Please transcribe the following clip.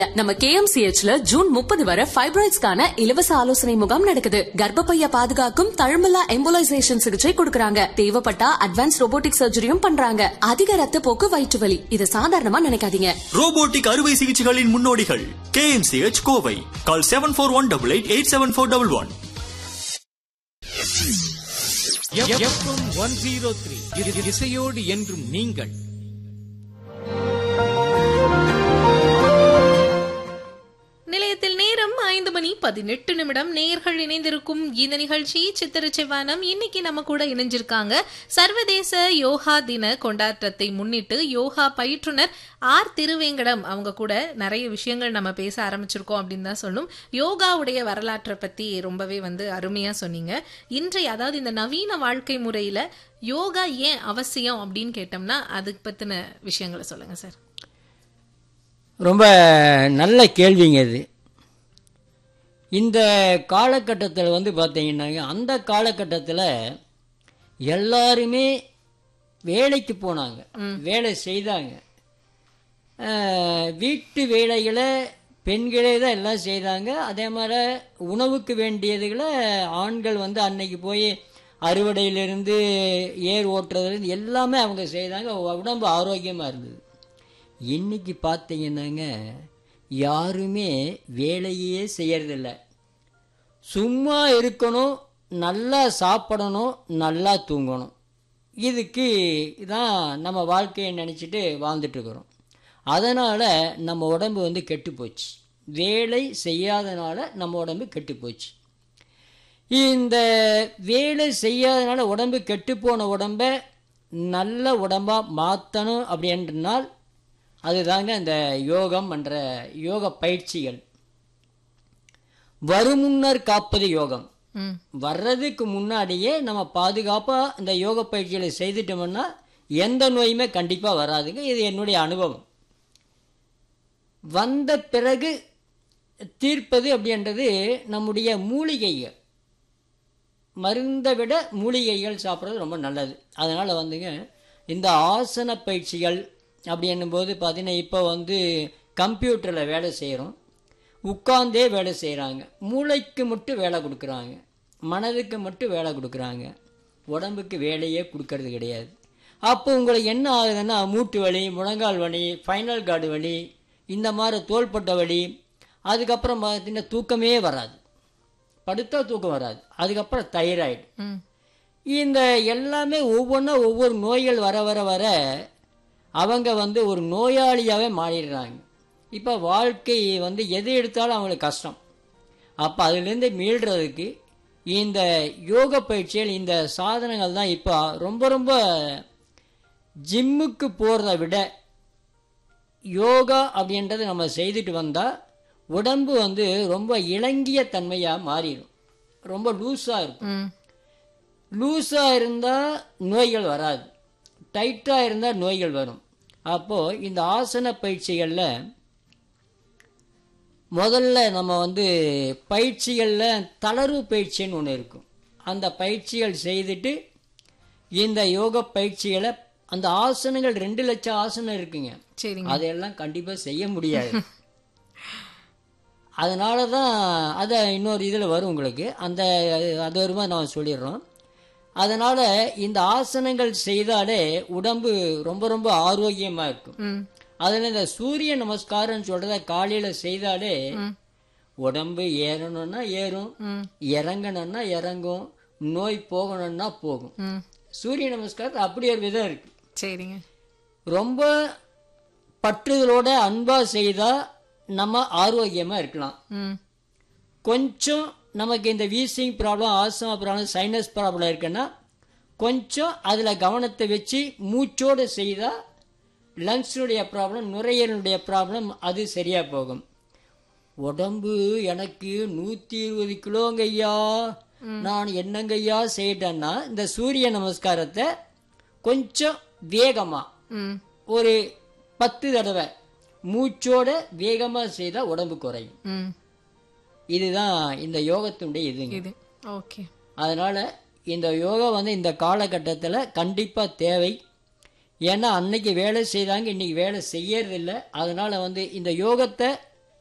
நம்ம கேஎம்சிஹெச்ல ஜூன் முப்பது வரை ஃபைப்ராய்ட்ஸ்க்கான இலவச ஆலோசனை முகாம் நடக்குது கர்ப்பப்பைய பாதுகாக்கும் தழுமலா எம்போலைசேஷன் சிகிச்சை கொடுக்கறாங்க தேவைப்பட்டா அட்வான்ஸ் ரோபோட்டிக் சர்ஜரியும் பண்றாங்க அதிக ரத்த போக்கு வயிற்று வலி இது சாதாரணமா நினைக்காதீங்க ரோபோட்டிக் அறுவை சிகிச்சைகளின் முன்னோடிகள் KMCH Kovai call seven four one double eight eight seven four double one FM one zero three இசையோடு என்றும் நீங்கள் நிலையத்தில் நேரம் ஐந்து மணி பதினெட்டு நிமிடம் நேர்கள் இணைந்திருக்கும் இந்த நிகழ்ச்சி சித்திர செவ்வானம் இன்னைக்கு நம்ம கூட இணைஞ்சிருக்காங்க சர்வதேச யோகா தின கொண்டாட்டத்தை முன்னிட்டு யோகா பயிற்றுனர் ஆர் திருவேங்கடம் அவங்க கூட நிறைய விஷயங்கள் நம்ம பேச ஆரம்பிச்சிருக்கோம் அப்படின்னு தான் சொல்லணும் யோகாவுடைய வரலாற்றை பத்தி ரொம்பவே வந்து அருமையா சொன்னீங்க இன்றைய அதாவது இந்த நவீன வாழ்க்கை முறையில யோகா ஏன் அவசியம் அப்படின்னு கேட்டோம்னா அதுக்கு பத்தின விஷயங்களை சொல்லுங்க சார் ரொம்ப நல்ல கேள்விங்க இது இந்த காலகட்டத்தில் வந்து பார்த்தீங்கன்னா அந்த காலகட்டத்தில் எல்லாருமே வேலைக்கு போனாங்க வேலை செய்தாங்க அஹ், வீட்டு வேலைகளை பெண்களே தான் எல்லாம் செய்தாங்க அதே மாதிரி உணவுக்கு வேண்டியதுகளை ஆண்கள் வந்து அன்னைக்கு போய் அறுவடையிலிருந்து ஏர் ஓட்டுறதுலேருந்து எல்லாமே அவங்க செய்தாங்க உடம்பு ஆரோக்கியமாக இருந்தது இன்னைக்கு பார்த்தீங்கன்னாங்க யாருமே வேலையே செய்யறதில்ல சும்மா இருக்கணும் நல்லா சாப்பிடணும் நல்லா தூங்கணும் இதுக்கு தான் நம்ம வாழ்க்கையை நினச்சிட்டு வாழ்ந்துட்டுருக்குறோம் அதனால் நம்ம உடம்பு வந்து கெட்டு போச்சு வேலை செய்யாதனால நம்ம உடம்பு கெட்டு போச்சு இந்த வேலை செய்யாதனால உடம்பு கெட்டு போன உடம்ப நல்ல உடம்பாக மாற்றணும் அப்படின்றனால் அதுதாங்க இந்த யோகம் என்ற யோக பயிற்சிகள் வருமுன்னர் காப்பது யோகம் ம் வர்றதுக்கு முன்னாடியே நம்ம பாதுகாப்பாக இந்த யோக பயிற்சிகளை செய்துட்டோம்னா எந்த நோயுமே கண்டிப்பாக வராதுங்க இது என்னுடைய அனுபவம் வந்த பிறகு தீர்ப்பது அப்படின்றது நம்முடைய மூலிகைகள் மருந்தை விட மூலிகைகள் சாப்பிட்றது ரொம்ப நல்லது அதனால் வந்துங்க இந்த ஆசன பயிற்சிகள் அப்படி என்னும்போது பார்த்தீங்கன்னா இப்போ வந்து கம்ப்யூட்டரில் வேலை செய்கிறோம் உட்கார்ந்தே வேலை செய்கிறாங்க மூளைக்கு மட்டும் வேலை கொடுக்குறாங்க மனதுக்கு மட்டும் வேலை கொடுக்குறாங்க உடம்புக்கு வேலையே கொடுக்கறது கிடையாது அப்போ உங்களுக்கு என்ன ஆகுதுன்னா மூட்டு வலி முழங்கால் வலி ஃபைனல் கார்டு வலி இந்த மாதிரி தோள்பட்ட வலி அதுக்கப்புறம் பார்த்தீங்கன்னா தூக்கமே வராது படுத்தா தூக்கம் வராது அதுக்கப்புறம் தைராய்டு ம் இந்த எல்லாமே ஒவ்வொன்றா ஒவ்வொரு நோய்கள் வர வர வர அவங்க வந்து ஒரு நோயாளியாகவே மாறிடுறாங்க இப்போ வாழ்க்கை வந்து எது எடுத்தாலும் அவங்களுக்கு கஷ்டம் அப்போ அதுலேருந்து மீள்றதுக்கு இந்த யோக பயிற்சிகள் இந்த சாதனங்கள் தான் இப்போ ரொம்ப ரொம்ப ஜிம்முக்கு போகிறத விட யோகா அப்படின்றத நம்ம செய்துட்டு வந்தால் உடம்பு வந்து ரொம்ப இளங்கிய தன்மையாக மாறிடும் ரொம்ப லூஸாக இருக்கும் ம் லூஸாக இருந்தால் நோய்கள் வராது டைட்டாக இருந்தால் நோய்கள் வரும் அப்போது இந்த ஆசன பயிற்சிகளில் முதல்ல நம்ம வந்து பயிற்சிகளில் தளர்வு பயிற்சின்னு ஒன்று இருக்கும் அந்த பயிற்சிகள் செய்துட்டு இந்த யோக பயிற்சிகளை அந்த ஆசனங்கள் ரெண்டு லட்சம் ஆசனம் இருக்குங்க சரிங்க அதையெல்லாம் கண்டிப்பாக செய்ய முடியாது அதனால தான் அதை இன்னொரு இதில் வரும் உங்களுக்கு அந்த அது வருமா நான் சொல்லிடுறோம் அதனால் இந்த ஆசனங்கள் செய்தாலே உடம்பு ரொம்ப ரொம்ப ஆரோக்கியமாக இருக்கும் ம் அதில் இந்த சூரிய நமஸ்காரம்னு சொல்கிறத காலையில் செய்தாலே உடம்பு ஏறணும்னா ஏறும் ம் இறங்கணும்னா இறங்கும் நோய் போகணும்னா போகும் ம் சூரிய நமஸ்காரத்தில் அப்படி ஒரு விதம் இருக்குது சரிங்க ரொம்ப பற்றுதலோட அன்பாக செய்தால் நம்ம ஆரோக்கியமாக இருக்கலாம் ம் கொஞ்சம் நமக்கு இந்த wheezing problem asthma problem sinus problem இருக்குன்னா கொஞ்சம் அதில் கவனத்தை வச்சு மூச்சோடு செய்தால் லங்ஸுடைய ப்ராப்ளம் நுரையீரலுடைய ப்ராப்ளம் அது சரியாக போகும் உடம்பு எனக்கு நூற்றி இருபது கிலோங்க ஐயா நான் என்னங்க ஐயா செய்யிட்டேன்னா இந்த சூரிய நமஸ்காரத்தை கொஞ்சம் வேகமாக ம் ஒரு பத்து தடவை மூச்சோட வேகமாக செய்தால் உடம்பு குறையும் ம் இதுதான் இந்த யோகத்தினுடைய இதுங்க இது ஓகே அதனால் இந்த யோகா வந்து இந்த காலகட்டத்தில் கண்டிப்பாக தேவை ஏன்னா அன்னைக்கு வேலை செய்தாங்க இன்னைக்கு வேலை செய்யறதில்ல அதனால் வந்து இந்த யோகத்தை